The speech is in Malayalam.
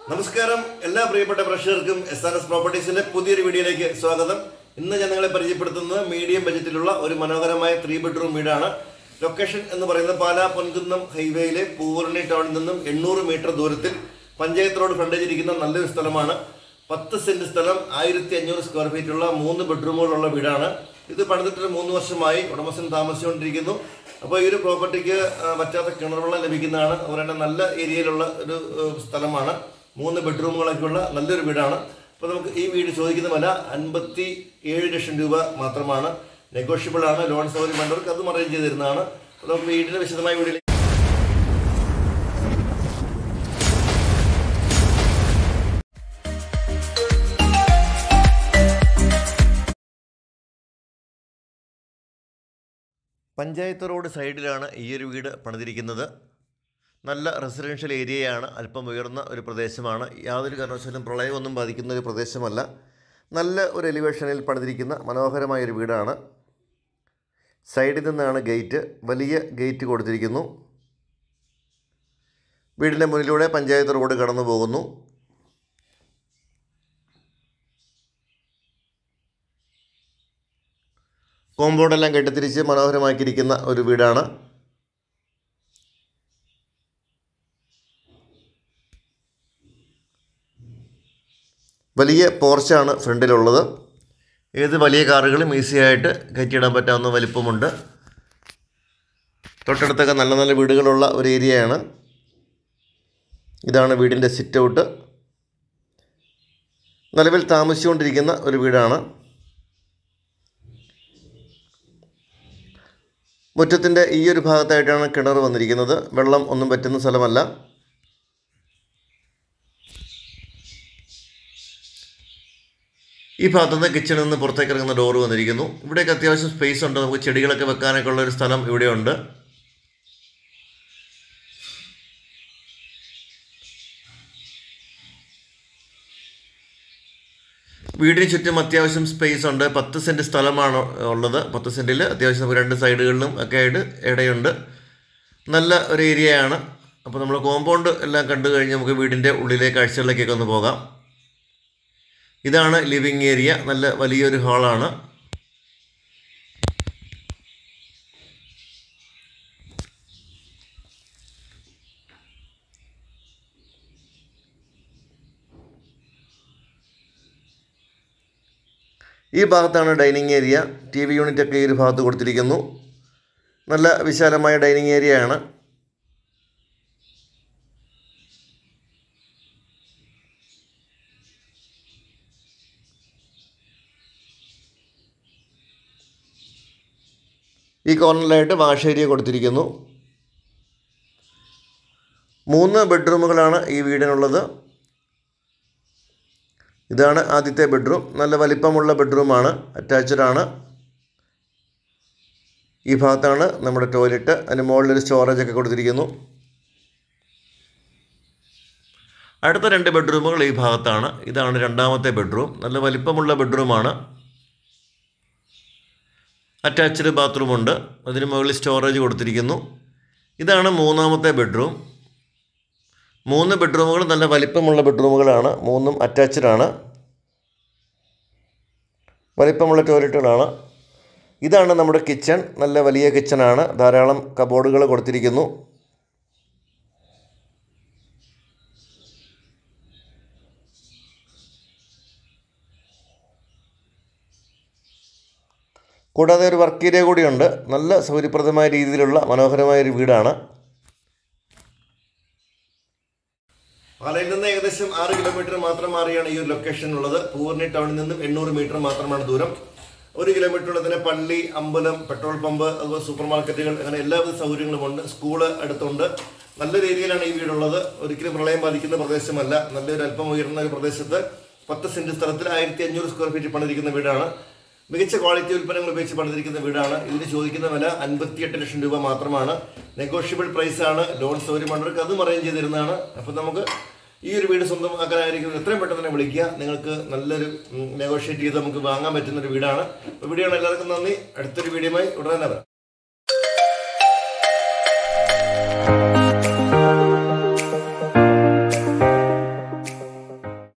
നമസ്കാരം എല്ലാ പ്രിയപ്പെട്ട പ്രേക്ഷകർക്കും എസ് ആർ എസ് പ്രോപ്പർട്ടീസിന്റെ പുതിയൊരു വീഡിയോയിലേക്ക് സ്വാഗതം ഇന്ന് ഞാൻ നിങ്ങളെ പരിചയപ്പെടുത്തുന്നത് മീഡിയം ബജറ്റിലുള്ള ഒരു മനോഹരമായ ത്രീ ബെഡ്റൂം വീടാണ് ലൊക്കേഷൻ എന്ന് പറയുന്നത് പാലാ പൊൻകുന്നം ഹൈവേയിലെ പൂവർണി ടൗണിൽ നിന്നും എണ്ണൂറ് മീറ്റർ ദൂരത്തിൽ പഞ്ചായത്ത് റോഡ് ഫ്രണ്ടേജ് ഇരിക്കുന്ന നല്ലൊരു സ്ഥലമാണ് പത്ത് സെന്റ് സ്ഥലം ആയിരത്തി അഞ്ഞൂറ് സ്ക്വയർ ഫീറ്റ് ഉള്ള മൂന്ന് ബെഡ്റൂമുകളുള്ള വീടാണ് ഇത് പണിതിട്ട് മൂന്ന് വർഷമായി ഉടമസ്ഥൻ താമസിച്ചുകൊണ്ടിരിക്കുന്നു അപ്പോൾ ഈ ഒരു പ്രോപ്പർട്ടിക്ക് ആ, വറ്റാത്ത കിണറുവെള്ളം ലഭിക്കുന്നതാണ് അതുപോലെ തന്നെ നല്ല ഏരിയയിലുള്ള ഒരു ഏഹ്, സ്ഥലമാണ് മൂന്ന് ബെഡ്റൂമുകളൊക്കെയുള്ള നല്ലൊരു വീടാണ് അപ്പോൾ നമുക്ക് ഈ വീട് ചോദിക്കുന്ന വില അൻപത്തി ഏഴ് ലക്ഷം രൂപ മാത്രമാണ് നെഗോഷ്യബിൾ ആണ് ലോൺ സൗകര്യം വേണ്ടവർക്ക് അതും അറേഞ്ച് ചെയ്ത് തരുന്നതാണ് അപ്പോൾ നമുക്ക് വീടിൻ്റെ വിശദമായ വീടിലേക്ക് പഞ്ചായത്ത് റോഡ് സൈഡിലാണ് ഈ ഒരു വീട് പണിതിരിക്കുന്നത് നല്ല റെസിഡൻഷ്യൽ ഏരിയയാണ് അല്പം ഉയർന്ന ഒരു പ്രദേശമാണ് യാതൊരു കാരണവശാലും പ്രളയമൊന്നും ബാധിക്കുന്ന ഒരു പ്രദേശമല്ല നല്ല ഒരു എലിവേഷനിൽ പണിതിരിക്കുന്ന മനോഹരമായ ഒരു വീടാണ് സൈഡിൽ നിന്നാണ് ഗേറ്റ് വലിയ ഗേറ്റ് കൊടുത്തിരിക്കുന്നു വീടിൻ്റെ മുന്നിലൂടെ പഞ്ചായത്ത് റോഡ് കടന്നു പോകുന്നു കോമ്പൗണ്ടെല്ലാം കെട്ടിത്തിരിച്ച് മനോഹരമാക്കിയിരിക്കുന്ന ഒരു വീടാണ് വലിയ പോർച്ചാണ് ഫ്രണ്ടിലുള്ളത് ഏത് വലിയ കാറുകളും ഈസി ആയിട്ട് കയറ്റിയിടാൻ പറ്റാവുന്ന വലിപ്പമുണ്ട് തൊട്ടടുത്തൊക്കെ നല്ല നല്ല വീടുകളുള്ള ഒരു ഏരിയയാണ് ഇതാണ് വീടിൻ്റെ സിറ്റ് ഔട്ട് നിലവിൽ താമസിച്ചുകൊണ്ടിരിക്കുന്ന ഒരു വീടാണ് മുറ്റത്തിൻ്റെ ഈ ഒരു ഭാഗത്തായിട്ടാണ് കിണർ വന്നിരിക്കുന്നത് വെള്ളം ഒന്നും പറ്റുന്ന സ്ഥലമല്ല ഈ ഭാഗത്തുനിന്ന് കിച്ചണിൽ നിന്ന് പുറത്തേക്ക് ഇറങ്ങുന്ന ഡോറ് വന്നിരിക്കുന്നു ഇവിടെയൊക്കെ അത്യാവശ്യം സ്പേസ് ഉണ്ട് നമുക്ക് ചെടികളൊക്കെ വെക്കാനൊക്കെ ഉള്ള ഒരു സ്ഥലം ഇവിടെയുണ്ട് വീടിന് ചുറ്റും അത്യാവശ്യം സ്പേസ് ഉണ്ട് പത്ത് സെൻറ്റ് സ്ഥലമാണ് ഉള്ളത് പത്ത് സെൻറ്റിൽ അത്യാവശ്യം നമുക്ക് രണ്ട് സൈഡുകളിലും ഒക്കെ ആയിട്ട് ഇടയുണ്ട് നല്ല ഒരു ഏരിയയാണ് അപ്പോൾ നമ്മൾ കോമ്പൗണ്ട് എല്ലാം കണ്ടു കഴിഞ്ഞ് നമുക്ക് വീടിൻ്റെ ഉള്ളിലെ കാഴ്ചകളിലേക്കൊക്കെ ഒന്ന് പോകാം ഇതാണ് ലിവിങ് ഏരിയ നല്ല വലിയൊരു ഹാളാണ് ഈ ഭാഗത്താണ് dining area T V unit ഒക്കെ ഈ ഒരു ഭാഗത്ത് കൊടുത്തിരിക്കുന്നു നല്ല വിശാലമായ ഡൈനിങ് ഏരിയ ആണ് ഈ കോർണറിലായിട്ട് വാഷ് ഏരിയ കൊടുത്തിരിക്കുന്നു മൂന്ന് ബെഡ്റൂമുകളാണ് ഈ വീടിനുള്ളത് ഇതാണ് ആദ്യത്തെ ബെഡ്റൂം നല്ല വലിപ്പമുള്ള ബെഡ്റൂമാണ് അറ്റാച്ച്ഡ് ആണ് ഈ ഭാഗത്താണ് നമ്മുടെ ടോയ്ലറ്റ് അതിന് മുകളിലൊരു സ്റ്റോറേജ് ഒക്കെ കൊടുത്തിരിക്കുന്നു അടുത്ത രണ്ട് ബെഡ്റൂമുകൾ ഈ ഭാഗത്താണ് ഇതാണ് രണ്ടാമത്തെ ബെഡ്റൂം നല്ല വലിപ്പമുള്ള ബെഡ്റൂമാണ് അറ്റാച്ച്ഡ് ബാത്റൂമുണ്ട് അതിന് മുകളിൽ സ്റ്റോറേജ് കൊടുത്തിരിക്കുന്നു ഇതാണ് മൂന്നാമത്തെ ബെഡ്റൂം മൂന്ന് ബെഡ്റൂമുകൾ നല്ല വലിപ്പമുള്ള ബെഡ്റൂമുകളാണ് മൂന്നും അറ്റാച്ച്ഡ് ആണ് വലിപ്പമുള്ള ടോയ്ലറ്റുകളാണ് ഇതാണ് നമ്മുടെ കിച്ചൺ നല്ല വലിയ കിച്ചണാണ് ധാരാളം കബോർഡുകൾ കൊടുത്തിരിക്കുന്നു കൂടാതെ ഒരു വർക്ക് ഏരിയ കൂടിയുണ്ട് നല്ല സൗകര്യപ്രദമായ രീതിയിലുള്ള മനോഹരമായ ഒരു വീടാണ് പാലയിൽ നിന്ന് ഏകദേശം ആറ് കിലോമീറ്റർ മാത്രം മാറിയാണ് ഈ ഒരു ലൊക്കേഷൻ ഉള്ളത് പൂർണ്ണി ടൗണിൽ നിന്നും എണ്ണൂറ് മീറ്റർ മാത്രമാണ് ദൂരം ഒരു കിലോമീറ്ററുള്ള തന്നെ പള്ളി അമ്പലം പെട്രോൾ പമ്പ് അതുപോലെ സൂപ്പർ മാർക്കറ്റുകൾ അങ്ങനെ എല്ലാവിധ സൗകര്യങ്ങളുമുണ്ട് സ്കൂള് അടുത്തുണ്ട് നല്ലൊരു ഏരിയയിലാണ് ഈ വീടുള്ളത് ഒരിക്കലും പ്രളയം ബാധിക്കുന്ന പ്രദേശമല്ല നല്ലൊരു അല്പം ഉയർന്ന ഒരു പ്രദേശത്ത് പത്ത് സെന്റ് സ്ഥലത്തിൽ ആയിരത്തി അഞ്ഞൂറ് സ്ക്വയർ ഫീറ്റ് പണിതിരിക്കുന്ന വീടാണ് മികച്ച ക്വാളിറ്റി ഉൽപ്പന്നങ്ങൾ ഉപയോഗിച്ച് പണിതിരിക്കുന്ന വീടാണ് ഇതിന് ചോദിക്കുന്ന വില അൻപത്തിയെട്ട് ലക്ഷം രൂപ മാത്രമാണ് നെഗോഷ്യബിൾ പ്രൈസ് ആണ് ലോൺ സൗകര്യമുള്ളവർക്ക് അതും അറേഞ്ച് ചെയ്ത് തരുന്നതാണ് അപ്പോൾ നമുക്ക് ഈ ഒരു വീട് സ്വന്തമാക്കാനായിരിക്കും എത്രയും പെട്ടെന്ന് തന്നെ വിളിക്കുക നിങ്ങൾക്ക് നല്ലൊരു നെഗോഷിയേറ്റ് ചെയ്ത് നമുക്ക് വാങ്ങാൻ പറ്റുന്ന ഒരു വീടാണ് അപ്പോൾ വീഡിയോ എല്ലാവർക്കും നന്ദി അടുത്തൊരു വീഡിയോയുമായി ഉടനെ വരാം